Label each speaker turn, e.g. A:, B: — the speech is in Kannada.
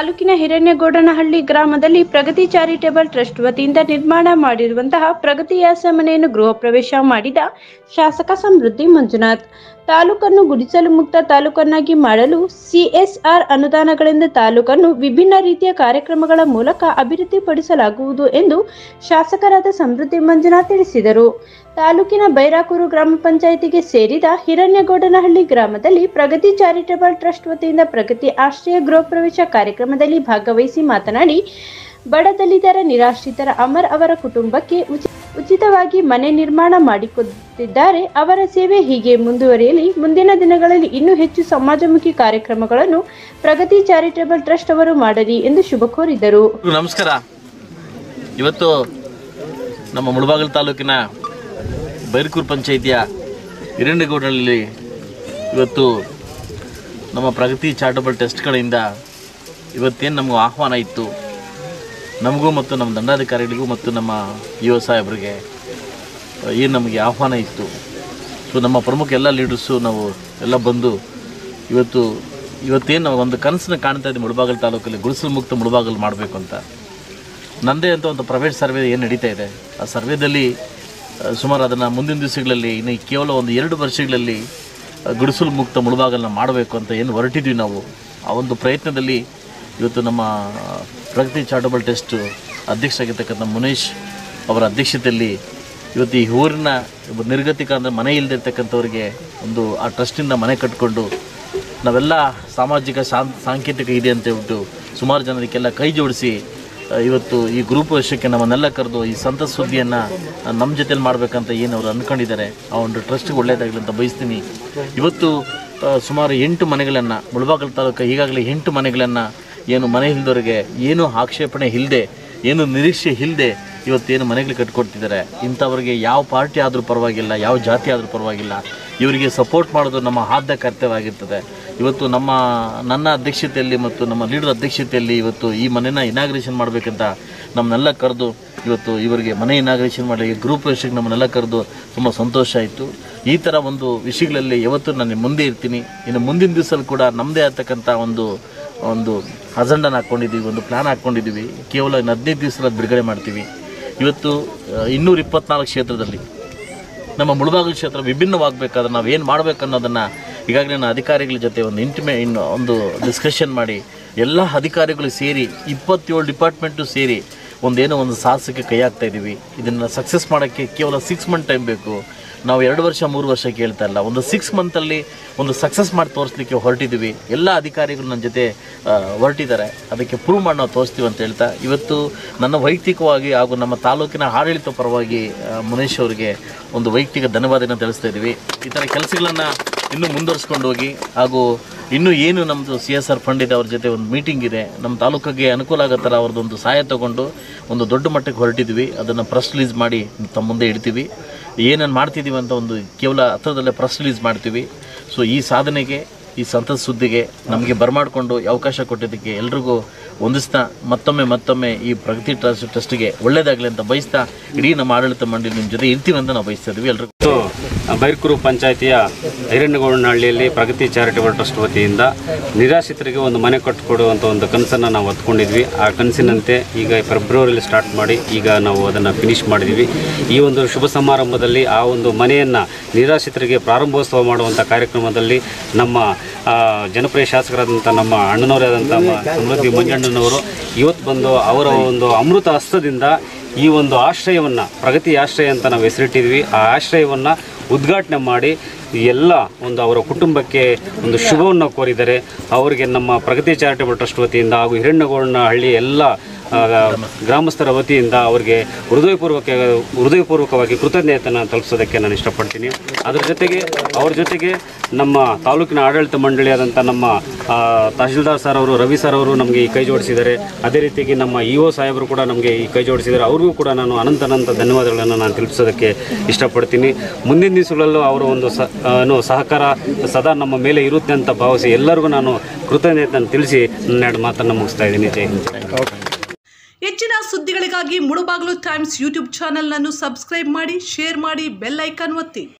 A: ತಾಲೂಕಿನ ಹಿರಣ್ಯಗೌಡನಹಳ್ಳಿ ಗ್ರಾಮದಲ್ಲಿ ಪ್ರಗತಿ ಚಾರಿಟೇಬಲ್ ಟ್ರಸ್ಟ್ ವತಿಯಿಂದ ನಿರ್ಮಾಣ ಮಾಡಿರುವಂತಹ ಪ್ರಗತಿಯಾಸ ಮನೆಯನ್ನು ಗೃಹ ಪ್ರವೇಶ ಮಾಡಿದ ಶಾಸಕ ಸಮೃದ್ಧಿ ಮಂಜುನಾಥ್ ತಾಲೂಕನ್ನು ಗುಡಿಸಲು ಮುಕ್ತ ತಾಲೂಕನ್ನಾಗಿ ಮಾಡಲು ಸಿಎಸ್ಆರ್ ಅನುದಾನಗಳಿಂದ ತಾಲೂಕನ್ನು ವಿಭಿನ್ನ ರೀತಿಯ ಕಾರ್ಯಕ್ರಮಗಳ ಮೂಲಕ ಅಭಿವೃದ್ಧಿಪಡಿಸಲಾಗುವುದು ಎಂದು ಶಾಸಕರಾದ ಸಮೃದ್ಧಿ ಮಂಜುನಾಥ್ ತಿಳಿಸಿದರು ತಾಲೂಕಿನ ಬೈರಾಕೂರು ಗ್ರಾಮ ಪಂಚಾಯಿತಿಗೆ ಸೇರಿದ ಹಿರಣ್ಯಗೌಡನಹಳ್ಳಿ ಗ್ರಾಮದಲ್ಲಿ ಪ್ರಗತಿ ಚಾರಿಟೇಬಲ್ ಟ್ರಸ್ಟ್ ವತಿಯಿಂದ ಪ್ರಗತಿ ಆಶ್ರಯ ಗೃಹ ಪ್ರವೇಶ ಕಾರ್ಯಕ್ರಮದಲ್ಲಿ ಭಾಗವಹಿಸಿ ಮಾತನಾಡಿ ಬಡ ದಲಿತರ ನಿರಾಶ್ರಿತರ ಅಮರ್ ಅವರ ಕುಟುಂಬಕ್ಕೆ ಉಚಿ- ಉಚಿತವಾಗಿ ಮನೆ ನಿರ್ಮಾಣ ಮಾಡಿಕೊಟ್ಟಿದ್ದಾರೆ ಅವರ ಸೇವೆ ಹೀಗೆ ಮುಂದುವರಿಯಲಿ ಮುಂದಿನ ದಿನಗಳಲ್ಲಿ ಇನ್ನೂ ಹೆಚ್ಚು ಸಮಾಜಮುಖಿ ಕಾರ್ಯಕ್ರಮಗಳನ್ನು ಪ್ರಗತಿ ಚಾರಿಟೇಬಲ್ ಟ್ರಸ್ಟ್ ಅವರು ಮಾಡಲಿ ಎಂದು ಶುಭ ಕೋರಿದರು
B: ಎಲ್ರಿಗೂ ನಮಸ್ಕಾರ ಇವತ್ತು ನಮ್ಮ ಮುಳಬಾಗಿಲು ತಾಲೂಕಿನ ಬೈರ್ಕೂರು ಪಂಚಾಯಿತಿಯ ಹಿರಣ್ಯಗೌಡನಲ್ಲಿ ಇವತ್ತು ನಮ್ಮ ಪ್ರಗತಿ ಚಾರಿಟಬಲ್ ಟ್ರಸ್ಟ್ ಕಡೆಯಿಂದ ಇವತ್ತೇನು ನಮಗೂ ಆಹ್ವಾನ ಇತ್ತು ನಮಗೂ ಮತ್ತು ನಮ್ಮ ದಂಡಾಧಿಕಾರಿಗಳಿಗೂ ಮತ್ತು ನಮ್ಮ ಯುವ ಸಾಹೇಬರಿಗೆ ಏನು ನಮಗೆ ಆಹ್ವಾನ ಇತ್ತು ಸೊ ನಮ್ಮ ಪ್ರಮುಖ ಎಲ್ಲ ಲೀಡರ್ಸು ನಾವು ಎಲ್ಲ ಬಂದು ಇವತ್ತು ಇವತ್ತೇನು ನಾವು ಒಂದು ಕನಸನ್ನ ಕಾಣ್ತಾ ಇದ್ದೀವಿ ಮುಳಬಾಗಲ್ ತಾಲೂಕಲ್ಲಿ ಗುಡಿಸಲು ಮುಕ್ತ ಮುಳಬಾಗಲ್ ಮಾಡಬೇಕು ಅಂತ ನಂದೇ ಅಂತ ಒಂದು ಪ್ರೈವೇಟ್ ಸರ್ವೆ ಏನು ನಡೀತಾ ಇದೆ ಆ ಸರ್ವೇದಲ್ಲಿ ಆ, ಸುಮಾರು ಅದನ್ನು ಮುಂದಿನ ದಿವಸಗಳಲ್ಲಿ ಇನ್ನು ಕೇವಲ ಒಂದು ಎರಡು ವರ್ಷಗಳಲ್ಲಿ ಆ, ಗುಡಿಸಲು ಮುಕ್ತ ಮುಳುಬಾಗಲನ್ನ ಮಾಡಬೇಕು ಅಂತ ಏನು ಹೊರಟಿದ್ವಿ ನಾವು ಆ ಒಂದು ಪ್ರಯತ್ನದಲ್ಲಿ ಇವತ್ತು ನಮ್ಮ ಪ್ರಗತಿ ಚಾರಿಟಬಲ್ ಟೆಸ್ಟ್ ಅಧ್ಯಕ್ಷರಾಗಿರ್ತಕ್ಕಂಥ ಮುನೇಶ್ ಅವರ ಅಧ್ಯಕ್ಷತೆಯಲ್ಲಿ ಇವತ್ತು ಈ ಊರಿನ ಒಬ್ಬ ನಿರ್ಗತಿಕ ಅಂದರೆ ಮನೆ ಇಲ್ಲದಿರ್ತಕ್ಕಂಥವ್ರಿಗೆ ಒಂದು ಆ ಟ್ರಸ್ಟಿಂದ ಮನೆ ಕಟ್ಕೊಂಡು ನಾವೆಲ್ಲ ಸಾಮಾಜಿಕ ಶಾಂ ಸಾಂಕೇತಿಕ ಇದೆ ಅಂತ ಹೇಳ್ಬಿಟ್ಟು ಸುಮಾರು ಜನರಿಗೆಲ್ಲ ಕೈ ಜೋಡಿಸಿ ಆ, ಇವತ್ತು ಈ ಗ್ರೂಪ್ ವರ್ಷಕ್ಕೆ ನಮ್ಮನ್ನೆಲ್ಲ ಕರೆದು ಈ ಸಂತ ಸುದ್ದಿಯನ್ನು ನಮ್ಮ ಜೊತೆಲಿ ಮಾಡಬೇಕಂತ ಏನು ಅವರು ಅಂದ್ಕೊಂಡಿದ್ದಾರೆ ಆ ಒಂದು ಟ್ರಸ್ಟ್ಗೆ ಒಳ್ಳೆಯದಾಗಲಿ ಅಂತ ಬಯಸ್ತೀನಿ ಇವತ್ತು ಆ, ಸುಮಾರು ಎಂಟು ಮನೆಗಳನ್ನು ಮುಳಬಾಗಲ್ ತಾಲೂಕು ಈಗಾಗಲೇ ಎಂಟು ಮನೆಗಳನ್ನು ಏನು ಮನೆ ಇಲ್ದವ್ರಿಗೆ ಏನು ಆಕ್ಷೇಪಣೆ ಇಲ್ಲದೆ ಏನು ನಿರೀಕ್ಷೆ ಇಲ್ಲದೆ ಇವತ್ತೇನು ಮನೆಗಳು ಕಟ್ಕೊಡ್ತಿದ್ದಾರೆ ಇಂಥವ್ರಿಗೆ ಯಾವ ಪಾರ್ಟಿ ಆದರೂ ಪರವಾಗಿಲ್ಲ ಯಾವ ಜಾತಿ ಆದರೂ ಪರವಾಗಿಲ್ಲ ಇವರಿಗೆ ಸಪೋರ್ಟ್ ಮಾಡೋದು ನಮ್ಮ ಆದ್ಯ ಕರ್ತವ್ಯ ಆಗಿರ್ತದೆ ಇವತ್ತು ನಮ್ಮ ನನ್ನ ಅಧ್ಯಕ್ಷತೆಯಲ್ಲಿ ಮತ್ತು ನಮ್ಮ ಲೀಡರ್ ಅಧ್ಯಕ್ಷತೆಯಲ್ಲಿ ಇವತ್ತು ಈ ಮನೆನ ಇನಾಗ್ರೇಷನ್ ಮಾಡಬೇಕಂತ ನಮ್ಮನ್ನೆಲ್ಲ ಕರೆದು ಇವತ್ತು ಇವರಿಗೆ ಮನೆ ಇನಾಗ್ರೇಷನ್ ಮಾಡಿ ಗ್ರೂಪ್ ವರ್ಷಕ್ಕೆ ನಮ್ಮನ್ನೆಲ್ಲ ಕರೆದು ತುಂಬ ಸಂತೋಷ ಆಯಿತು ಈ ಥರ ಒಂದು ವಿಷಯಗಳಲ್ಲಿ ಯಾವತ್ತೂ ನಾನು ಮುಂದೆ ಇರ್ತೀನಿ ಇನ್ನು ಮುಂದಿನ ದಿವಸದಲ್ಲಿ ಕೂಡ ನಮ್ಮದೇ ಆಗ್ತಕ್ಕಂಥ ಒಂದು ಒಂದು ಅಜೆಂಡನ ಹಾಕ್ಕೊಂಡಿದ್ದೀವಿ ಒಂದು ಪ್ಲ್ಯಾನ್ ಹಾಕ್ಕೊಂಡಿದ್ದೀವಿ ಕೇವಲ ಇನ್ನು ಹದಿನೈದು ದಿವಸ ಬಿಡುಗಡೆ ಮಾಡ್ತೀವಿ ಇವತ್ತು ಇನ್ನೂರ ಇಪ್ಪತ್ನಾಲ್ಕು ಕ್ಷೇತ್ರದಲ್ಲಿ ನಮ್ಮ ಮುಳಬಾಗಿಲು ಕ್ಷೇತ್ರ ವಿಭಿನ್ನವಾಗಬೇಕಾದ್ರೆ ನಾವು ಏನು ಮಾಡಬೇಕು ಅನ್ನೋದನ್ನು ಈಗಾಗಲೇ ನಾನು ಅಧಿಕಾರಿಗಳ ಜೊತೆ ಒಂದು ಇಂಟಿಮೇ ಇನ್ನು ಒಂದು ಡಿಸ್ಕಷನ್ ಮಾಡಿ ಎಲ್ಲ ಅಧಿಕಾರಿಗಳು ಸೇರಿ ಇಪ್ಪತ್ತೇಳು ಡಿಪಾರ್ಟ್ಮೆಂಟು ಸೇರಿ ಒಂದೇನೋ ಒಂದು ಸಾಹಸಕ್ಕೆ ಕೈ ಹಾಕ್ತಾ ಇದ್ದೀವಿ ಇದನ್ನು ಸಕ್ಸಸ್ ಮಾಡೋಕ್ಕೆ ಕೇವಲ ಸಿಕ್ಸ್ ಮಂತ್ ಟೈಮ್ ಬೇಕು ನಾವು ಎರಡು ವರ್ಷ ಮೂರು ವರ್ಷ ಕೇಳ್ತಾ ಇಲ್ಲ ಒಂದು ಸಿಕ್ಸ್ ಮಂತಲ್ಲಿ ಒಂದು ಸಕ್ಸಸ್ ಮಾಡಿ ತೋರಿಸ್ಲಿಕ್ಕೆ ಹೊರಟಿದ್ದೀವಿ ಎಲ್ಲ ಅಧಿಕಾರಿಗಳು ನನ್ನ ಜೊತೆ ಆ, ಹೊರಟಿದ್ದಾರೆ ಅದಕ್ಕೆ ಪ್ರೂವ್ ಮಾಡಿ ನಾವು ತೋರಿಸ್ತೀವಿ ಅಂತ ಹೇಳ್ತಾ ಇವತ್ತು ನನ್ನ ವೈಯಕ್ತಿಕವಾಗಿ ಹಾಗೂ ನಮ್ಮ ತಾಲೂಕಿನ ಆಡಳಿತ ಪರವಾಗಿ ಆ, ಮುನೇಶ್ ಅವರಿಗೆ ಒಂದು ವೈಯಕ್ತಿಕ ಧನ್ಯವಾದನ ತಿಳಿಸ್ತಾ ಇದ್ದೀವಿ ಈ ಥರ ಕೆಲಸಗಳನ್ನು ಇನ್ನೂ ಮುಂದುವರಿಸ್ಕೊಂಡು ಹೋಗಿ ಹಾಗೂ ಇನ್ನೂ ಏನು ನಮ್ಮದು ಸಿ ಎಸ್ ಆರ್ ಫಂಡ್ ಇದೆ ಅವ್ರ ಜೊತೆ ಒಂದು ಮೀಟಿಂಗ್ ಇದೆ ನಮ್ಮ ತಾಲೂಕಿಗೆ ಅನುಕೂಲ ಆಗೋ ಥರ ಅವ್ರದ್ದೊಂದು ಸಹಾಯ ತಗೊಂಡು ಒಂದು ದೊಡ್ಡ ಮಟ್ಟಕ್ಕೆ ಹೊರಟಿದ್ವಿ ಅದನ್ನು ಪ್ರೆಸ್ ರಿಲೀಸ್ ಮಾಡಿ ತಮ್ಮ ಮುಂದೆ ಇಡ್ತೀವಿ ಏನೇನು ಮಾಡ್ತಿದ್ದೀವಿ ಅಂತ ಒಂದು ಕೇವಲ ಹತ್ರದಲ್ಲೇ ಪ್ರೆಸ್ ರಿಲೀಸ್ ಮಾಡ್ತೀವಿ ಸೊ ಈ ಸಾಧನೆಗೆ ಈ ಸಂತಸ ಸುದ್ದಿಗೆ ನಮಗೆ ಬರಮಾಡಿಕೊಂಡು ಈ ಅವಕಾಶ ಕೊಟ್ಟಿದ್ದಕ್ಕೆ ಎಲ್ರಿಗೂ ಹೊಂದಿಸ್ತಾ ಮತ್ತೊಮ್ಮೆ ಮತ್ತೊಮ್ಮೆ ಈ ಪ್ರಗತಿ ಟ್ರಸ್ಟ್ ಟ್ರಸ್ಟ್ಗೆ ಒಳ್ಳೇದಾಗಲಿ ಅಂತ ಬಯಸ್ತಾ ಇಡೀ ನಮ್ಮ ಆಡಳಿತ ಮಂಡಳಿ ನಿಮ್ಮ ಜೊತೆ ಇರ್ತೀವಿ ಅಂತ ನಾವು ಬಯಸ್ತಾ ಇದ್ದೀವಿ ಎಲ್ರಿಗೂ
C: ಇವತ್ತು ಬೈರ್ಕೂರು ಪಂಚಾಯಿತಿಯ ಹಿರಣ್ಯಗೌಡನಹಳ್ಳಿಯಲ್ಲಿ ಪ್ರಗತಿ ಚಾರಿಟಬಲ್ ಟ್ರಸ್ಟ್ ವತಿಯಿಂದ ನಿರಾಶ್ರಿತರಿಗೆ ಒಂದು ಮನೆ ಕಟ್ಟಿಕೊಡುವಂಥ ಒಂದು ಕನಸನ್ನು ನಾವು ಹೊತ್ಕೊಂಡಿದ್ವಿ ಆ ಕನಸಿನಂತೆ ಈಗ ಫೆಬ್ರವರಿಯಲ್ಲಿ ಸ್ಟಾರ್ಟ್ ಮಾಡಿ ಈಗ ನಾವು ಅದನ್ನು ಫಿನಿಶ್ ಮಾಡಿದ್ವಿ ಈ ಒಂದು ಶುಭ ಸಮಾರಂಭದಲ್ಲಿ ಆ ಒಂದು ಮನೆಯನ್ನು ನಿರಾಶ್ರಿತರಿಗೆ ಪ್ರಾರಂಭೋತ್ಸವ ಮಾಡುವಂಥ ಕಾರ್ಯಕ್ರಮದಲ್ಲಿ ನಮ್ಮ ಆ, ಜನಪ್ರಿಯ ಶಾಸಕರಾದಂಥ ನಮ್ಮ ಅಣ್ಣನವರಾದಂಥ ಮ- ಸಮೃದ್ಧಿ ಮಂಜಣ್ಣನವರು ಇವತ್ತು ಬಂದು ಅವರ ಒಂದು ಅಮೃತ ಹಸ್ತದಿಂದ ಈ ಒಂದು ಆಶ್ರಯವನ್ನು ಪ್ರಗತಿ ಆಶ್ರಯ ಅಂತ ನಾವು ಹೆಸರಿಟ್ಟಿದ್ವಿ ಆ ಆಶ್ರಯವನ್ನು ಉದ್ಘಾಟನೆ ಮಾಡಿ ಎಲ್ಲ ಒಂದು ಅವರ ಕುಟುಂಬಕ್ಕೆ ಒಂದು ಶುಭವನ್ನು ಕೋರಿದ್ದಾರೆ ಅವರಿಗೆ ನಮ್ಮ ಪ್ರಗತಿ ಚಾರಿಟಬಲ್ ಟ್ರಸ್ಟ್ ವತಿಯಿಂದ ಹಾಗೂ ಹಿರಣ್ಯಗೌಡನ ಹಳ್ಳಿ ಎಲ್ಲ ಆ, ಗ್ರಾಮಸ್ಥರ ವತಿಯಿಂದ ಅವರಿಗೆ ಹೃದಯಪೂರ್ವಕ ಹೃದಯಪೂರ್ವಕವಾಗಿ ಕೃತಜ್ಞತೆಯನ್ನು ತಲುಪಿಸೋದಕ್ಕೆ ನಾನು ಇಷ್ಟಪಡ್ತೀನಿ ಅದ್ರ ಜೊತೆಗೆ ಅವ್ರ ಜೊತೆಗೆ ನಮ್ಮ ತಾಲೂಕಿನ ಆಡಳಿತ ಮಂಡಳಿಯಾದಂಥ ನಮ್ಮ ಆ, ತಹಶೀಲ್ದಾರ್ ಸರ್ ಅವರು ರವಿ ಸರ್ ಅವರು ನಮಗೆ ಈ ಕೈ ಜೋಡಿಸಿದ್ದಾರೆ ಅದೇ ರೀತಿಯಾಗಿ ನಮ್ಮ ಇ ಒ ಸಾಹೇಬರು ಕೂಡ ನಮಗೆ ಈ ಕೈ ಜೋಡಿಸಿದ್ದಾರೆ ಅವ್ರಿಗೂ ಕೂಡ ನಾನು ಅನಂತ ಅನಂತ ಧನ್ಯವಾದಗಳನ್ನು ನಾನು ತಿಳಿಸೋದಕ್ಕೆ ಇಷ್ಟಪಡ್ತೀನಿ ಮುಂದಿನ ದಿವಸಗಳಲ್ಲೂ ಅವರ ಒಂದು ಸ ಆ, ಏನು ಸಹಕಾರ ಸದಾ ನಮ್ಮ ಮೇಲೆ ಇರುತ್ತೆ ಅಂತ ಭಾವಿಸಿ ಎಲ್ಲರಿಗೂ ನಾನು ಕೃತಜ್ಞತೆಯನ್ನು ತಿಳಿಸಿ ನನ್ನೆರಡು ಮಾತನ್ನು ಮುಗಿಸ್ತಾ ಇದ್ದೀನಿ ಜೈ ಹಿಂದ್
D: ಹೆಚ್ಚಿನ ಸುದ್ದಿಗಳಿಗಾಗಿ ಮುಳುಬಾಗಿಲು ಟೈಮ್ಸ್ ಯೂಟ್ಯೂಬ್ ಚಾನೆಲ್ನನ್ನು ಸಬ್ಸ್ಕ್ರೈಬ್ ಮಾಡಿ ಶೇರ್ ಮಾಡಿ ಬೆಲ್ ಐಕಾನ್ ಒತ್ತಿ